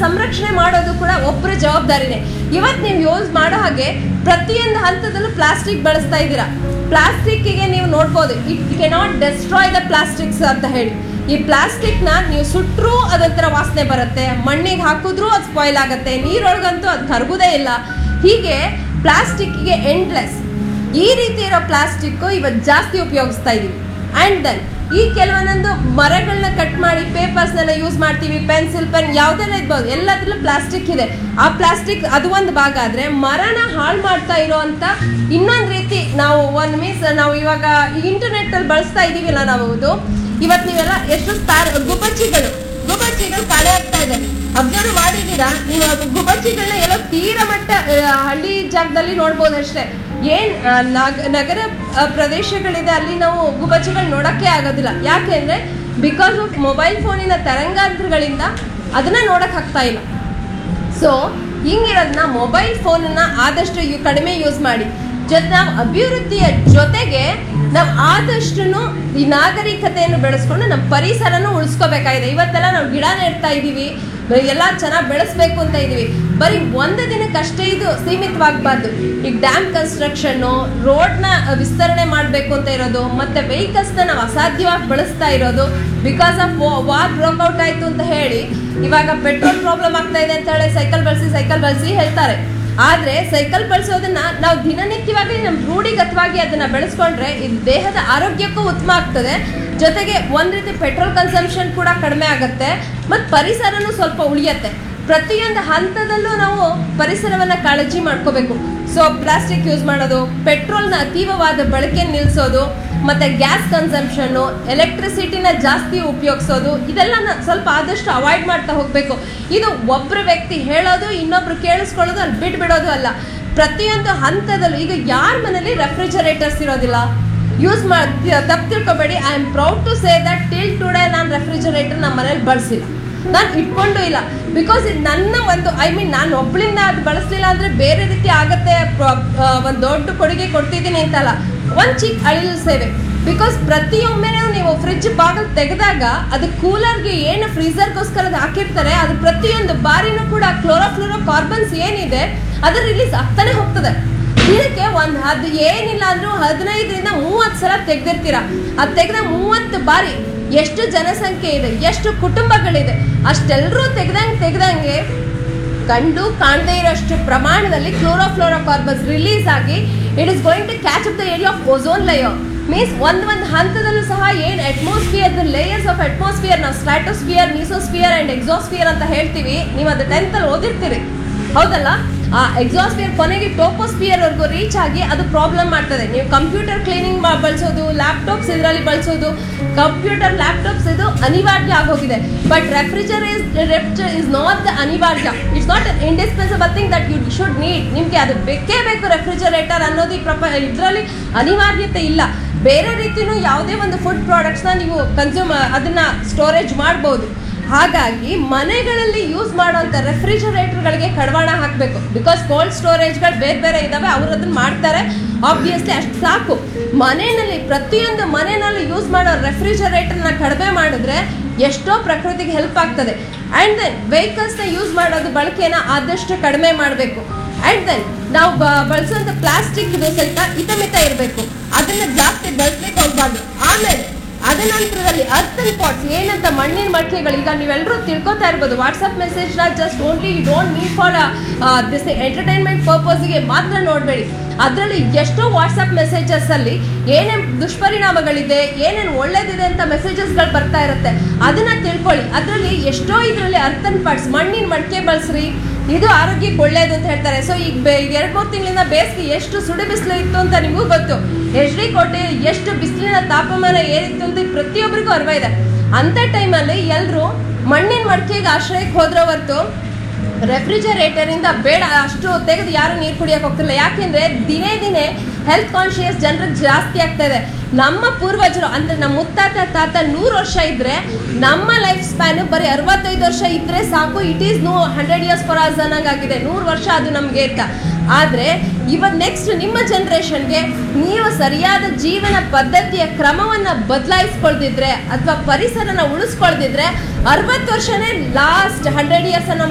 ಸಂರಕ್ಷಣೆ ಮಾಡೋದು ಕೂಡ ಒಬ್ಬರ ಜವಾಬ್ದಾರಿನೇ ಇವತ್ತು ನೀವು ಯೂಸ್ ಮಾಡೋ ಹಾಗೆ ಪ್ರತಿಯೊಂದು ಹಂತದಲ್ಲೂ ಪ್ಲಾಸ್ಟಿಕ್ ಬಳಸ್ತಾ ಇದ್ದೀರಾ ಪ್ಲಾಸ್ಟಿಕ್ಗೆ ನೀವು ನೋಡ್ಬೋದು it cannot destroy the plastics ಅಂತ ಹೇಳಿ ಈ ಪ್ಲಾಸ್ಟಿಕ್ನ ನೀವು ಸುಟ್ಟರೂ ಅದೊಂಥರ ವಾಸನೆ ಬರುತ್ತೆ ಮಣ್ಣಿಗೆ ಹಾಕಿದ್ರೂ ಅದು ಸ್ಪಾಯ್ಲ್ ಆಗುತ್ತೆ ನೀರೊಳಗಂತೂ ಅದು ಕರಗುದೇ ಇಲ್ಲ ಹೀಗೆ ಪ್ಲಾಸ್ಟಿಕ್ಗೆ ಎಂಡ್ಲೆಸ್ ಈ ರೀತಿ ಇರೋ ಪ್ಲಾಸ್ಟಿಕ್ಕು ಇವತ್ತು ಜಾಸ್ತಿ ಉಪಯೋಗಿಸ್ತಾ ಇದೀವಿ ಆ್ಯಂಡ್ ದೆನ್ ಈ ಕೆಲವೊಂದೊಂದು ಮರಗಳನ್ನ ಕಟ್ ಮಾಡಿ ಪೇಪರ್ಸ್ನೆಲ್ಲ ಯೂಸ್ ಮಾಡ್ತೀವಿ ಪೆನ್ಸಿಲ್ ಪೆನ್ ಯಾವುದೆಲ್ಲ ಇರ್ಬೋದು ಎಲ್ಲದ್ರಲ್ಲೂ ಪ್ಲಾಸ್ಟಿಕ್ ಇದೆ ಆ ಪ್ಲಾಸ್ಟಿಕ್ ಅದು ಒಂದು ಭಾಗ ಆದರೆ ಮರನ ಹಾಳು ಮಾಡ್ತಾ ಇರೋವಂಥ ಇನ್ನೊಂದು ರೀತಿ ನಾವು ಒಂದು ಮೀನ್ಸ್ ನಾವು ಇವಾಗ ಇಂಟರ್ನೆಟ್ಟಲ್ಲಿ ಬಳಸ್ತಾ ಇದ್ದೀವಿಲ್ಲ ನಾವು ಇದು ಇವತ್ತು ನೀವೆಲ್ಲ ಎಷ್ಟು ಸ್ಟಾರ್ ಗುಬ್ಬಚ್ಚಿಗಳು ಗುಬ್ಬಚ್ಚಿಗಳು ಕಾಣೆ ಆಗ್ತಾ ಇದೆ ಅಬ್ಸರ್ವ್ ಮಾಡಿದ್ದೀರಾ ನೀವು ಅದು ಗುಬ್ಬಚ್ಚಿಗಳನ್ನ ಎಲ್ಲೋ ತೀರ ಮಟ್ಟ ಆ, ಹಳ್ಳಿ ಜಾಗದಲ್ಲಿ ನೋಡ್ಬೋದು ಅಷ್ಟೇ ಏನ್ ಆ, ನಗ- ನಗರ ಆ, ಪ್ರದೇಶಗಳಿದೆ ಅಲ್ಲಿ ನಾವು ಗುಬ್ಬಚ್ಚಿಗಳು ನೋಡಕ್ಕೆ ಆಗೋದಿಲ್ಲ ಯಾಕೆಂದ್ರೆ ಬಿಕಾಸ್ ಆಫ್ ಮೊಬೈಲ್ ಫೋನಿನ ತರಂಗಾಂತರಗಳಿಂದ ಅದನ್ನ ನೋಡಕ್ ಆಗ್ತಾ ಇಲ್ಲ ಸೊ ಹಿಂಗಿರೋದನ್ನ ಮೊಬೈಲ್ ಫೋನನ್ನ ಆದಷ್ಟು ಯು ಕಡಿಮೆ ಯೂಸ್ ಮಾಡಿ ಜೊತೆ ನಾವು ಅಭಿವೃದ್ಧಿಯ ಜೊತೆಗೆ ನಾವು ಆದಷ್ಟು ಈ ನಾಗರಿಕತೆಯನ್ನು ಬೆಳೆಸ್ಕೊಂಡು ನಮ್ಮ ಪರಿಸರನೂ ಉಳಿಸ್ಕೋಬೇಕಾಗಿದೆ ಇವತ್ತೆಲ್ಲ ನಾವು ಗಿಡ ನೆಡ್ತಾ ಇದ್ದೀವಿ ಎಲ್ಲ ಚೆನ್ನಾಗಿ ಬೆಳೆಸ್ಬೇಕು ಅಂತ ಇದೀವಿ ಬರೀ ಒಂದು ದಿನಕ್ಕಷ್ಟೇ ಇದು ಸೀಮಿತವಾಗಬಾರ್ದು ಈಗ ಡ್ಯಾಮ್ ಕನ್ಸ್ಟ್ರಕ್ಷನ್ನು ರೋಡ್ನ ವಿಸ್ತರಣೆ ಮಾಡಬೇಕು ಅಂತ ಇರೋದು ಮತ್ತೆ ವೆಹಿಕಲ್ಸ್ನ ನಾವು ಅಸಾಧ್ಯವಾಗಿ ಬಳಸ್ತಾ ಇರೋದು ಬಿಕಾಸ್ ಆಫ್ ವಾರ್ ಬ್ರೋಕ್ಔಟ್ ಆಯ್ತು ಅಂತ ಹೇಳಿ ಇವಾಗ ಪೆಟ್ರೋಲ್ ಪ್ರಾಬ್ಲಮ್ ಆಗ್ತಾ ಇದೆ ಅಂತ ಹೇಳಿ ಸೈಕಲ್ ಬಳಸಿ ಸೈಕಲ್ ಬಳಸಿ ಹೇಳ್ತಾರೆ ಆದ್ರೆ ಸೈಕಲ್ ಬಳಸೋದನ್ನ ನಾವು ದಿನನಿತ್ಯವಾಗಿ ನಮ್ಮ ರೂಢಿಗತವಾಗಿ ಅದನ್ನ ಬೆಳೆಸ್ಕೊಂಡ್ರೆ ಇದು ದೇಹದ ಆರೋಗ್ಯಕ್ಕೂ ಉತ್ತಮ ಆಗ್ತದೆ ಜೊತೆಗೆ ಒಂದ್ ರೀತಿ ಪೆಟ್ರೋಲ್ ಕನ್ಸಂಪ್ಷನ್ ಕೂಡ ಕಡಿಮೆ ಆಗುತ್ತೆ ಮತ್ತು ಪರಿಸರನೂ ಸ್ವಲ್ಪ ಉಳಿಯತ್ತೆ ಪ್ರತಿಯೊಂದು ಹಂತದಲ್ಲೂ ನಾವು ಪರಿಸರವನ್ನ ಕಾಳಜಿ ಮಾಡ್ಕೋಬೇಕು ಸೊ ಪ್ಲಾಸ್ಟಿಕ್ ಯೂಸ್ ಮಾಡೋದು ಪೆಟ್ರೋಲ್ನ ಅತೀವವಾದ ಬಳಕೆ ನಿಲ್ಲಿಸೋದು ಮತ್ತೆ ಗ್ಯಾಸ್ ಕನ್ಸಂಪ್ಷನ್ನು ಎಲೆಕ್ಟ್ರಿಸಿಟಿನ ಜಾಸ್ತಿ ಉಪಯೋಗಿಸೋದು ಇದೆಲ್ಲ ನ- ಸ್ವಲ್ಪ ಆದಷ್ಟು ಅವಾಯ್ಡ್ ಮಾಡ್ತಾ ಹೋಗಬೇಕು ಇದು ಒಬ್ಬರು ವ್ಯಕ್ತಿ ಹೇಳೋದು ಇನ್ನೊಬ್ರು ಕೇಳಿಸ್ಕೊಳ್ಳೋದು ಅಲ್ಲಿ ಬಿಟ್ಬಿಡೋದು ಅಲ್ಲ ಪ್ರತಿಯೊಂದು ಹಂತದಲ್ಲೂ ಈಗ ಯಾರ ಮನೇಲಿ ರೆಫ್ರಿಜರೇಟರ್ಸ್ ಇರೋದಿಲ್ಲ ಯೂಸ್ ಮಾಡಿ ತಪ್ಪು ತಿಳ್ಕೊಬೇಡಿ I am proud to say that till today ನಾನು ರೆಫ್ರಿಜರೇಟರ್ ನಮ್ಮ ಮನೇಲಿ ಬಳಸಿಲ್ಲ ನಾನು ಇಟ್ಕೊಂಡು ಇಲ್ಲ ಬಿಕಾಸ್ ಇದು ನನ್ನ ಒಂದು ಐ ಮೀನ್ ನಾನು ಒಬ್ಳಿಂದ ಅದು ಬಳಸಲಿಲ್ಲ ಅಂದ್ರೆ ಬೇರೆ ರೀತಿ ಆಗತ್ತೆ ಒಂದು ದೊಡ್ಡ ಕೊಡುಗೆ ಕೊಡ್ತಿದ್ದೀನಿ ಅಂತಲ್ಲ ಒಂದು ಚಿಕ್ಕ ಅಳಿಲು ಸೇವೆ ಬಿಕಾಸ್ ಪ್ರತಿಯೊಮ್ಮೆನೂ ನೀವು ಫ್ರಿಜ್ ಬಾಗಿಲು ತೆಗೆದಾಗ ಅದು ಕೂಲರ್ಗೆ ಏನು ಫ್ರೀಸರ್ಗೋಸ್ಕರ ಅದು ಹಾಕಿರ್ತಾರೆ ಅದು ಪ್ರತಿಯೊಂದು ಬಾರಿನೂ ಕೂಡ ಕ್ಲೋರೋಫ್ಲೋರೋ ಕಾರ್ಬನ್ಸ್ ಏನಿದೆ ಅದು ರಿಲೀಸ್ ಆಗ್ತಾನೆ ಹೋಗ್ತದೆ ದಿನಕ್ಕೆ ಒಂದು ಅದು ಏನಿಲ್ಲ ಅಂದ್ರೂ ಹದಿನೈದರಿಂದ ಮೂವತ್ತು ಸಲ ತೆಗ್ದಿರ್ತೀರ ಅದು ತೆಗೆದ ಮೂವತ್ತು ಬಾರಿ ಎಷ್ಟು ಜನಸಂಖ್ಯೆ ಇದೆ ಎಷ್ಟು ಕುಟುಂಬಗಳಿದೆ ಅಷ್ಟೆಲ್ಲರೂ ತೆಗ್ದಂಗೆ ತೆಗ್ದಂಗೆ ಕಂಡು ಕಾಣದೇ ಇರೋಷ್ಟು ಪ್ರಮಾಣದಲ್ಲಿ ಕ್ಲೋರೋಫ್ಲೋರೋ ಕಾರ್ಬನ್ಸ್ ರಿಲೀಸ್ ಆಗಿ it is going to catch up the area of ozone layer means ಒಂದ್ ಒಂದು ಹಂತದಲ್ಲೂ ಸಹ ಏನು atmosphere the layers of atmosphere ನಾವು ಸ್ಟ್ರಾಟೋಸ್ಫಿಯರ್ ಮೀಸೋಸ್ಫಿಯರ್ ಅಂಡ್ ಎಕ್ಸಾಸ್ಫಿಯರ್ ಅಂತ ಹೇಳ್ತೀವಿ ನೀವು ಅದು ಟೆಂತಲ್ಲಿ ಓದಿರ್ತೀರಿ ಹೌದಲ್ಲ ಆ ಎಕ್ಸಾಸ್ಫಿಯರ್ ಕೊನೆಗೆ ಟೋಪೋಸ್ಫಿಯರ್ ವರ್ಗೂ ರೀಚ್ ಆಗಿ ಅದು ಪ್ರಾಬ್ಲಮ್ ಮಾಡ್ತದೆ ನೀವು ಕಂಪ್ಯೂಟರ್ ಕ್ಲೀನಿಂಗ್ ಬಳಸೋದು ಲ್ಯಾಪ್ಟಾಪ್ಸ್ ಇದರಲ್ಲಿ ಬಳಸೋದು ಕಂಪ್ಯೂಟರ್ ಲ್ಯಾಪ್ಟಾಪ್ಸ್ ಇದು ಅನಿವಾರ್ಯ ಆಗೋಗಿದೆ but refrigerator is not the ಅನಿವಾರ್ಯ it's not indispensable thing that you should need ನಿಮಗೆ ಅದು ಬೇಕೇ ಬೇಕು ರೆಫ್ರಿಜರೇಟರ್ ಅನ್ನೋದು ಈ ಪ್ರಪ ಇದರಲ್ಲಿ ಅನಿವಾರ್ಯತೆ ಇಲ್ಲ ಬೇರೆ ರೀತಿನೂ ಯಾವುದೇ ಒಂದು ಫುಡ್ ಪ್ರಾಡಕ್ಟ್ಸ್ನ ನೀವು ಕನ್ಸ್ಯೂಮ್ ಅದನ್ನ ಸ್ಟೋರೇಜ್ ಮಾಡ್ಬೋದು ಹಾಗಾಗಿ ಮನೆಗಳಲ್ಲಿ ಯೂಸ್ ಮಾಡುವಂಥ ರೆಫ್ರಿಜರೇಟರ್ಗಳಿಗೆ ಕಡಿವಾಣ ಹಾಕಬೇಕು ಬಿಕಾಸ್ ಕೋಲ್ಡ್ ಸ್ಟೋರೇಜ್ಗಳು ಬೇರೆ ಬೇರೆ ಇದಾವೆ ಅವ್ರು ಅದನ್ನ ಮಾಡ್ತಾರೆ ಆಬ್ವಿಯಸ್ಲಿ ಅಷ್ಟು ಸಾಕು ಮನೆಯಲ್ಲಿ ಪ್ರತಿಯೊಂದು ಮನೆಯಲ್ಲಿ ಯೂಸ್ ಮಾಡೋ ರೆಫ್ರಿಜರೇಟರ್ನ ಕಡಿಮೆ ಮಾಡಿದ್ರೆ ಎಷ್ಟೋ ಪ್ರಕೃತಿಗೆ ಹೆಲ್ಪ್ ಆಗ್ತದೆ ಆ್ಯಂಡ್ ದೆನ್ ವೆಹಿಕಲ್ಸ್ನ ಯೂಸ್ ಮಾಡೋದು ಬಳಕೆನ ಆದಷ್ಟು ಕಡಿಮೆ ಮಾಡಬೇಕು ಆ್ಯಂಡ್ ದೆನ್ ನಾವು ಬಳಸುವಂಥ ಪ್ಲಾಸ್ಟಿಕ್ ಇದು ಸಹಿತ ಹಿತಮಿತ ಇರಬೇಕು ಅದನ್ನ ಜಾಸ್ತಿ ಬಳಸ್ಲಿಕ್ಕೆ ಹೋಗ್ಬಾರ್ದು ಆಮೇಲೆ ಅದ ನಂತರದಲ್ಲಿ ಅರ್ಥನ್ ಪಾಟ್ಸ್ ಏನಂತ ಮಣ್ಣಿನ ಮಡಿಕೆಗಳು ಈಗ ನೀವೆಲ್ಲರೂ ತಿಳ್ಕೊತಾ ಇರ್ಬೋದು ವಾಟ್ಸಪ್ ಮೆಸೇಜ್ನ just only you don't need for this entertainment ಪರ್ಪಸ್ಗೆ ಮಾತ್ರ ನೋಡಬೇಡಿ ಅದರಲ್ಲಿ ಎಷ್ಟೋ ವಾಟ್ಸಪ್ ಮೆಸೇಜಸ್ ಅಲ್ಲಿ ಏನೇನು ದುಷ್ಪರಿಣಾಮಗಳಿದೆ ಏನೇನು ಒಳ್ಳೇದಿದೆ ಅಂತ ಮೆಸೇಜಸ್ಗಳು ಬರ್ತಾ ಇರುತ್ತೆ ಅದನ್ನ ತಿಳ್ಕೊಳ್ಳಿ ಅದರಲ್ಲಿ ಎಷ್ಟೋ ಇದರಲ್ಲಿ ಅರ್ಥನ್ ಪಾಟ್ಸ್ ಮಣ್ಣಿನ ಮಡಿಕೆ ಬಳಸ್ರಿ ಇದು ಆರೋಗ್ಯಕ್ಕೆ ಒಳ್ಳೇದು ಅಂತ ಹೇಳ್ತಾರೆ ಸೊ ಈಗ ಬೆ ಎರಡು ಮೂರು ತಿಂಗಳಿಂದ ಬೇಸಿಗೆ ಎಷ್ಟು ಸುಡು ಬಿಸಿಲು ಇತ್ತು ಅಂತ ನಿಮಗೂ ಗೊತ್ತು ಎಚ್ ಡಿ ಕೋಟೆ ಎಷ್ಟು ಬಿಸಿಲಿನ ತಾಪಮಾನ ಏನಿತ್ತು ಅಂತ ಪ್ರತಿಯೊಬ್ಬರಿಗೂ ಅರಿವ ಇದೆ ಅಂಥ ಟೈಮಲ್ಲಿ ಎಲ್ಲರೂ ಮಣ್ಣಿನ ಮಡಿಕೆಗೆ ಆಶ್ರಯಕ್ಕೆ ಹೋದ್ರ ಹೊರತು ರೆಫ್ರಿಜರೇಟರ್ ಇಂದ ಬೇಡ ಅಷ್ಟು ತೆಗೆದು ಯಾರು ನೀರು ಕುಡಿಯಕ್ಕೆ ಹೋಗ್ತಿಲ್ಲ ಯಾಕೆಂದ್ರೆ ದಿನೇ ದಿನೇ ಹೆಲ್ತ್ ಕಾನ್ಶಿಯಸ್ ಜನರಿಗೆ ಜಾಸ್ತಿ ಆಗ್ತಾ ಇದೆ ನಮ್ಮ ಪೂರ್ವಜರು ಅಂದ್ರೆ ನಮ್ಮ ಮುತ್ತಾತ ತಾತ ನೂರು ವರ್ಷ ಇದ್ರೆ ನಮ್ಮ ಲೈಫ್ ಸ್ಪ್ಯಾನ್ ಬರೀ ಅರವತ್ತೈದು ವರ್ಷ ಇದ್ರೆ ಸಾಕು it is no hundred years for us ಅನ್ನಂಗಾಗಿದೆ ನೂರು ವರ್ಷ ಅದು ನಮಗೆ ಅಂತ ಆದ್ರೆ ಇವತ್ತು ನೆಕ್ಸ್ಟ್ ನಿಮ್ಮ ಜನರೇಷನ್ಗೆ ನೀವು ಸರಿಯಾದ ಜೀವನ ಪದ್ಧತಿಯ ಕ್ರಮವನ್ನ ಬದಲಾಯಿಸ್ಕೊಳ್ದಿದ್ರೆ ಅಥವಾ ಪರಿಸರನ ಉಳಿಸ್ಕೊಳ್ದಿದ್ರೆ ಅರವತ್ತು ವರ್ಷನೇ ಲಾಸ್ಟ್ ಹಂಡ್ರೆಡ್ ಇಯರ್ಸ್ ಅನ್ನೋ